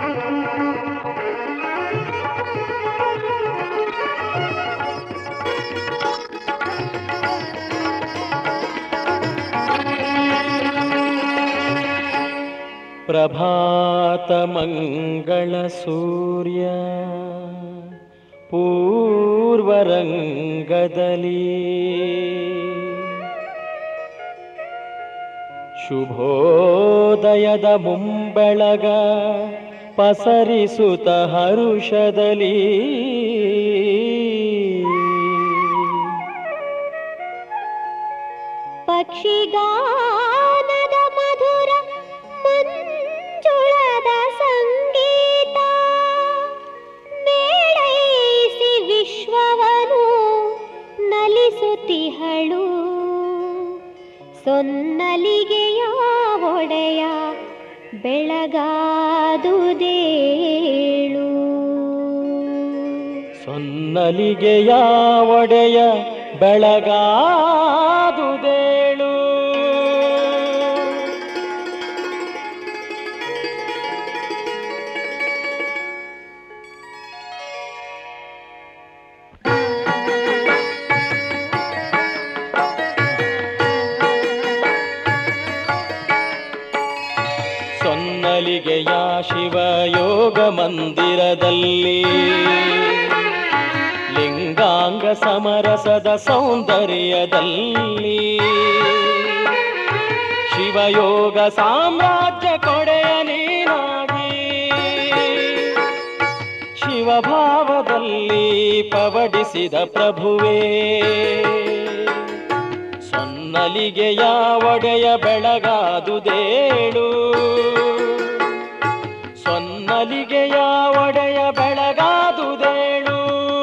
ಪ್ರಭಾತಮಂಗಳ ಸೂರ್ಯ ಪೂರ್ವರಂಗದಲ್ಲಿ ಶುಭೋದಯದ ಮುಂಬೆಳಗ ಪಸರಿಸುತ್ತ ಹರುಷದಲ್ಲಿ ಪಕ್ಷಿಗಾನದ ಮಧುರ ಮಂಜುಳದ ಸಂಗೀತ ಮೇಳೈಸಿ ವಿಶ್ವವನು ನಲಿಸುತ್ತಿಹಳು ಸೊನ್ನಲಿಗೆಯ ಒಡೆಯ ಬೆಳಗಾದುದೇಳು ಸೊನ್ನಲಿಗೆಯ ಒಡೆಯ ಬೆಳಗಾದುದೇಳು ಸೊನ್ನಲಿಗೆಯ ಶಿವಯೋಗ ಮಂದಿರದಲ್ಲಿ ಲಿಂಗಾಂಗ ಸಮರಸದ ಸೌಂದರ್ಯದಲ್ಲಿ ಶಿವಯೋಗ ಸಾಮ್ರಾಜ್ಯ ಕೊಡೆಯ ನೀನಾಗಿ ಶಿವಭಾವದಲ್ಲಿ ಪವಡಿಸಿದ ಪ್ರಭುವೇ ಸೊನ್ನಲಿಗೆಯ ಒಡೆಯ ಬೆಳಗಾದುದೇಳು ಸೊನ್ನಲಿಗೆಯ ಒಡೆಯ ಬೆಳಗಾದುದೇಳು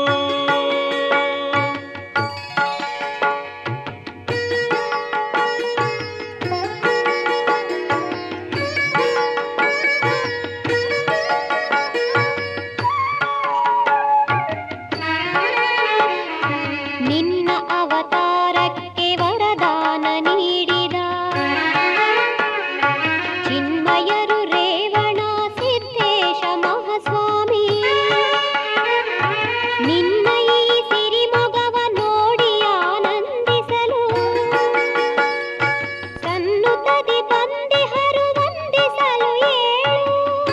ನಿನ್ನ ಅವತಾರಕ್ಕೆ ವರದಾನ ನೀಡಿದ ಚಿನ್ಮಯರು ರೇವಣ ಸಿದ್ದೇಶ ಮಹಾಸ್ವಾಮಿ ನಿನ್ನ ಈ ಸಿರಿಮೊಗವ ನೋಡಿ ಆನಂದಿಸಲು ಸನ್ನುತದಿ ಬಂದಿಹರು ವಂದಿಸಲು ಏಳು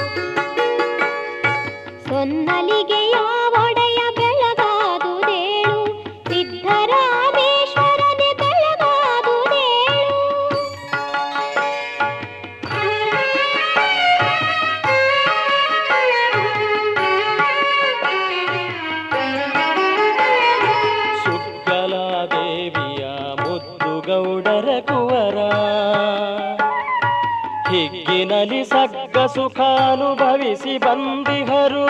ಸೊನ್ನಲಿಗೆಯ ಒಡೆಯ ಬೆಳಗಾದುದೇಳು ಸಿದ್ಧರಾಮೇಶ್ವರನೆ ಬೆಳಗಾದುದೇಳು ಸುಗ್ಗಲ ದೇವಿಯ ಮುದ್ದು ಗೌಡರ ಕುವರ ಹಿಗ್ಗಿನಲಿ ಸಗ್ಗ ಸುಖ ಅನುಭವಿಸಿ ಬಂದಿಹರು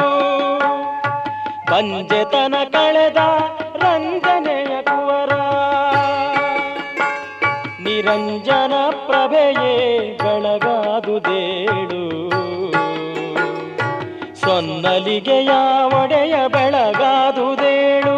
ಬಂಜೆತನ ಕಳೆದ ರಂಜನೆಯ ಕುವರ ನಿರಂಜನ ಪ್ರಭೆಯೇ ಬೆಳಗಾದುದೇಳು ಸೊನ್ನಲಿಗೆಯ ಒಡೆಯ ಬೆಳಗಾದುದೇಳು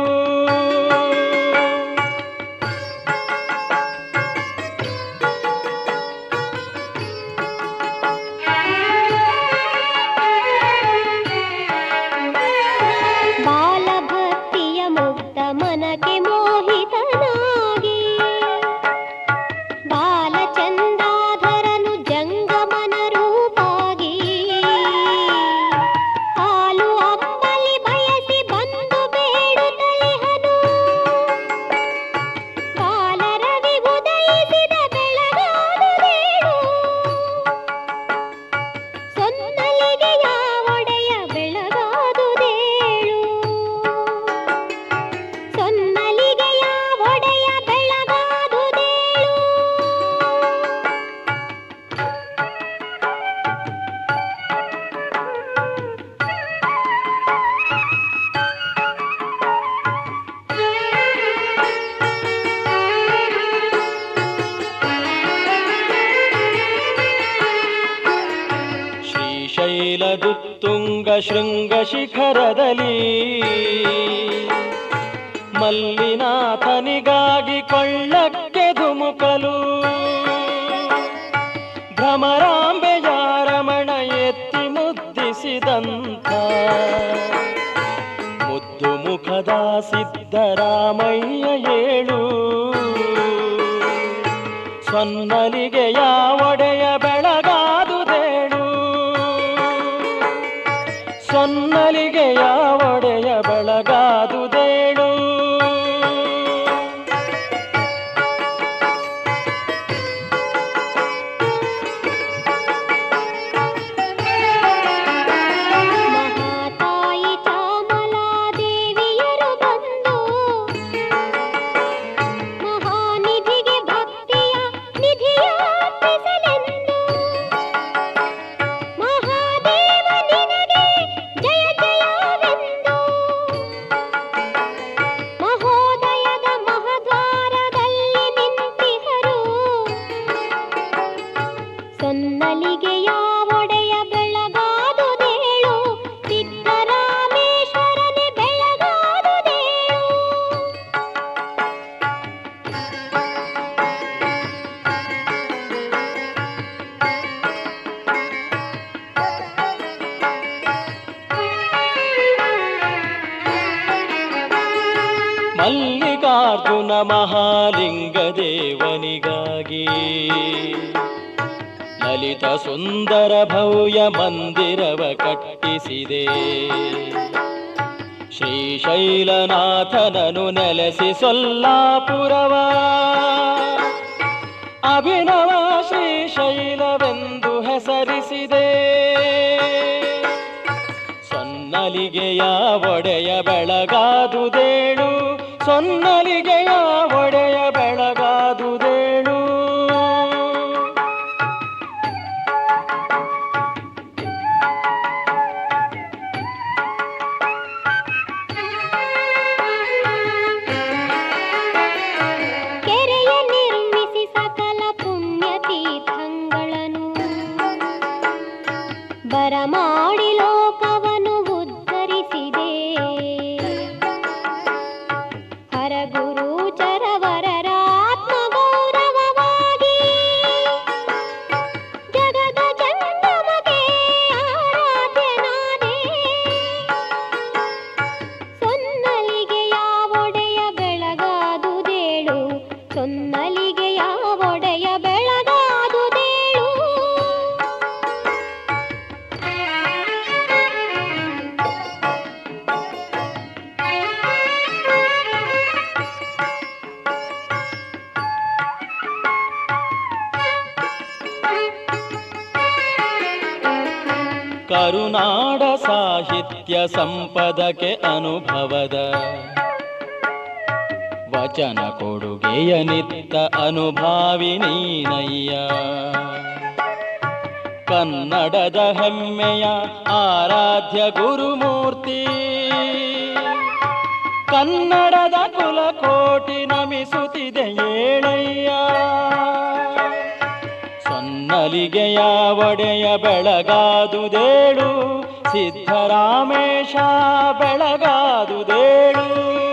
ಬಾಲಭಕ್ತಿಯ ಮುಗ್ಧ ಮನಕ್ಕೆ ಮೋಹಿತನಾಗಿ ಬಾಲಚಂದಾಧರನು ಜಂಗಮನ ರೂಪಾಗಿ ಹಾಲು ಅಂಬಲಿ ಬಯಸಿ ಬಂದು ಬೇಡುತ್ತಲಿಹನು ಕಾಲರವಿ ಉದಯಿಸಿದ ಬೆಳಗಾದುದೇಳು ಸೊನ್ನಲಿಗೆಯ ಒಡೆಯ ಬೆಳಗಾದುದೇಳು ಸೊನ್ನಲಿಗೆಯ ಒಡೆಯ ಬೆಳಗಾದುದೇಳು ಶ್ರೀಶೈಲದುತ್ತುಂಗ ಶೃಂಗ ಶಿಖರದಲ್ಲಿ ಮಲ್ಲಿನಾಥನಿಗಾಗಿ ಕೊಳ್ಳಕ್ಕೆ ಧುಮುಕಲು ಭ್ರಮರಾಂಬೆಯ ರಮಣ ಎತ್ತಿ ಮುದ್ದಿಸಿ ಮೆರೆಸಿದಂಥ ಮುದ್ದು ಮುಖದ ಸಿದ್ದರಾಮಯ್ಯ ಏಳು ಸೊನ್ನಲಿಗೆಯ ಒಡೆಯ ಬೆಳಗಾದುದೇಳು ಸೊನ್ನಲಿಗೆಯ ಒಡೆಯ ಬೆಳಗಾದುದೇಳು ಮಹಾತಾಯಿ ಚಾಮಲಾದೇವಿಯರು ಬಂದು ಮಹಾನಿಧಿಗೆ ಭಕ್ತಿಯ ನಿಧಿಯ ಅರ್ಪಿಸಲೆಂದು ಮಹಾದೇವ ನಿನಗೆ ಜಯ ಜಯವೆಂದು ಮಹೋದಯದ ಮಹದ್ವಾರದಲ್ಲಿ ನಿಂತಿಹರು ಸೊನ್ನಲಿಗೆಯ ಒಡೆಯ ಬೆಳಗಾದುದೇಳು ಸಿದ್ದರಾಮೇಶ್ವರನೆ ಬೆಳಗಾದುದೇಳು ಮಲ್ಲಿಕಾರ್ಜುನ ಮಹಾಲಿಂಗ ದೇವನಿಗಾಗಿ ಲಲಿತ ಸುಂದರ ಭವ್ಯ ಮಂದಿರವ ಕಟ್ಟಿಸಿದೆ ಶ್ರೀಶೈಲನಾಥನನು ನೆಲೆಸಿ ಸೊಲ್ಲಾಪುರವ ಅಭಿನವ ಶ್ರೀಶೈಲವೆಂದು ಹೆಸರಿಸಿದೆ ಸೊನ್ನಲಿಗೆಯ ಒಡೆಯ ಬೆಳಗಾದುದೇಳು ಸೊನ್ನಲಿಗೆಯ ಒಡೆಯ ಬೆಳಗಾದುದೇಳು ಕೆರೆಯ ನಿರ್ಮಿಸಿ ಸಕಲ ಪುಣ್ಯ ತೀರ್ಥಂಗಳನ್ನು ಬರಮಾಡಿ ಲೋಕವನ್ನು ಉದ್ಧರಿಸಿದೆ ಹರಗುರು ಚರವರರ ಆತ್ಮ ಗೌರವವಾಗಿ ಜಗದ ಚಂದಮಗೆ ಆರಾಧ್ಯನಾದೆ ಸೊನ್ನಲಿಗೆಯ ಒಡೆಯ ಬೆಳಗಾದುದೇಳು ಸೊನ್ನಲಿಗೆಯ ಒಡೆಯ ಬೆಳಗಾದುದೇಳು ಕರುನಾಡ ಸಾಹಿತ್ಯ ಸಂಪದಕ್ಕೆ ಅನುಭವದ ವಚನ ಕೊಡುಗೆಯ ನಿತ್ತ ಅನುಭಾವಿ ನೀನಯ್ಯ ಕನ್ನಡದ ಹೆಮ್ಮೆಯ ಆರಾಧ್ಯ ಗುರುಮೂರ್ತಿ ಕನ್ನಡದ ಕುಲಕೋಟಿ ನಮಿಸುತ್ತಿದೆ ಏಳಯ್ಯ ಸೊನ್ನಲಿಗೆಯ ಒಡೆಯ ಬೆಳಗಾದುದೇಳು ಸಿದ್ದರಾಮೇಶ ಬೆಳಗಾದುದೇಳು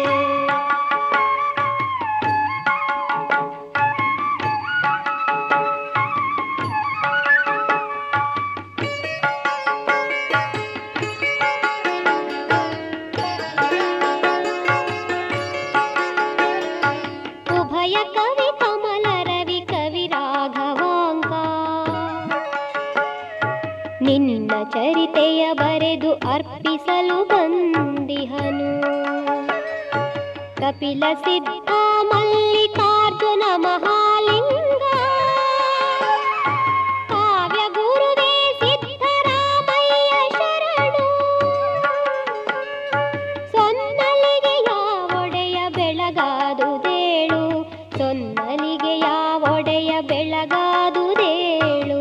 ಉಭಯ ಕವಿ ಕಮಲ ರವಿ ಕವಿ ರಾಘವಾಂಕ ನಿನ್ನ ಚರಿತೆಯ ಬರೆದು ಅರ್ಪಿಸಲು ಬಂದಿಹನು ಕಪಿಲ ಸಿದ್ಧ ಮಲ್ಲಿಕಾರ್ಜುನ ಮಹಾಲಿಂಗ ಕಾವ್ಯ ಗುರುವೇ ಸಿದ್ದರಾಮಯ್ಯ ಶರಣು ಸೊನ್ನಲಿಗೆಯ ಒಡೆಯ ಬೆಳಗಾದುದೇಳು ಸೊನ್ನಲಿಗೆಯ ಒಡೆಯ ಬೆಳಗಾದುದೇಳು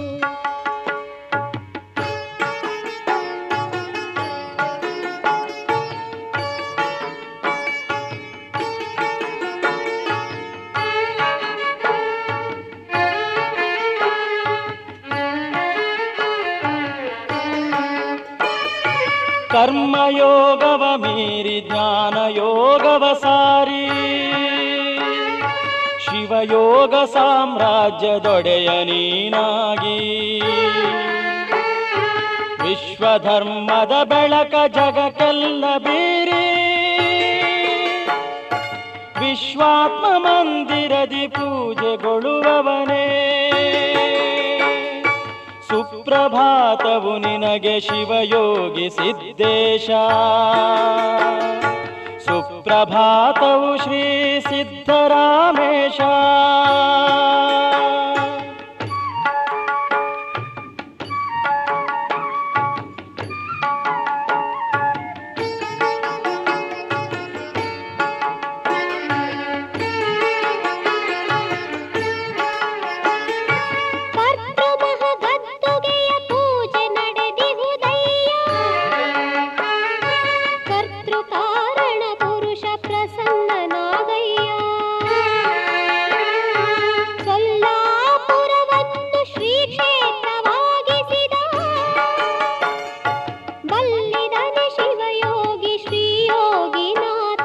ಕರ್ಮಯೋಗವ ಮೀರಿ ಜ್ಞಾನ ಯೋಗವ ಸಾರಿ ಶಿವಯೋಗ ಸಾಮ್ರಾಜ್ಯದೊಡೆಯ ನೀನಾಗಿ ವಿಶ್ವಧರ್ಮದ ಬೆಳಕ ಜಗಕ್ಕೆಲ್ಲ ಬೀರಿ ವಿಶ್ವಾತ್ಮ ಮಂದಿರದಿ ಪೂಜೆಗೊಳ್ಳುವವನೇ ಸುಪ್ರಭಾತವು ನಿನಗೆ ಶಿವಯೋಗಿ ಸಿದ್ದೇಶ ಸುಪ್ರಭಾತವು ಶ್ರೀ ಸಿದ್ಧರಾಮೇಶ ಕರ್ತೃಮಹಗದ್ದುಗೆಯ ಪೂಜೆ ನಡೆದಿಹುದಯ್ಯ ಕರ್ತೃ ಕಾರಣ ಪುರುಷ ಪ್ರಸನ್ನನಾಗಯ್ಯ ಸೊಲ್ಲಾಪುರವನ್ನು ಶ್ರೀ ಕ್ಷೇತ್ರವಾಗಿಸಿದ ಬಲ್ಲಿದನೆ ಶಿವಯೋಗಿ ಶ್ರೀ ಯೋಗಿನಾಥ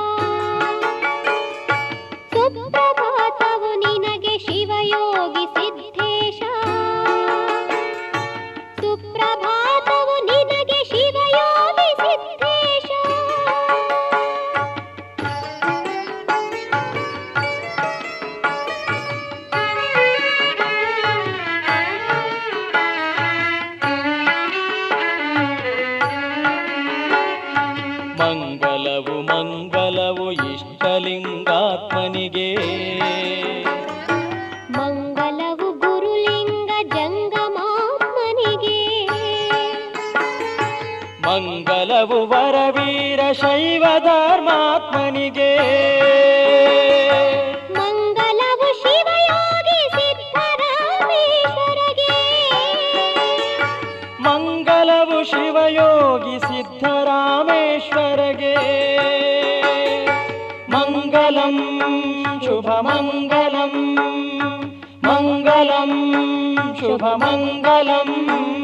ಸುಪ್ರಭಾತವು ನಿನಗೆ ಶಿವಯೋಗಿ ಸಿದ್ಧೇಶ ಸುಪ್ರಭಾತವು ನಿನಗೆ ಶಿವಯೋಗಿ ಸಿದ್ಧೇಶ ಮಂಗಲವು ಮಂಗಲವು ಇಷ್ಟಲಿಂಗಾತ್ಮನಿಗೆ ಮಂಗಲವು ಗುರುಲಿಂಗ ಜಂಗಮಾತ್ಮನಿಗೆ ಮಂಗಲವು ವರವೀರ ಶೈವ ಧರ್ಮಾತ್ಮನಿಗೆ ಮಂಗಲವು ಶಿವಯೋಗಿ ಸಿದ್ಧರಾಮೇಶ್ವರಗೆ ಮಂಗಲವು ಶಿವಯೋಗಿ ಸಿದ್ಧರಾಮೇಶ್ವರಗೆ ಮಂಗಲಂ ಶುಭ ಮಂಗಲಂ ಮಂಗಲಂ ಶುಭ ಮಂಗಲಂ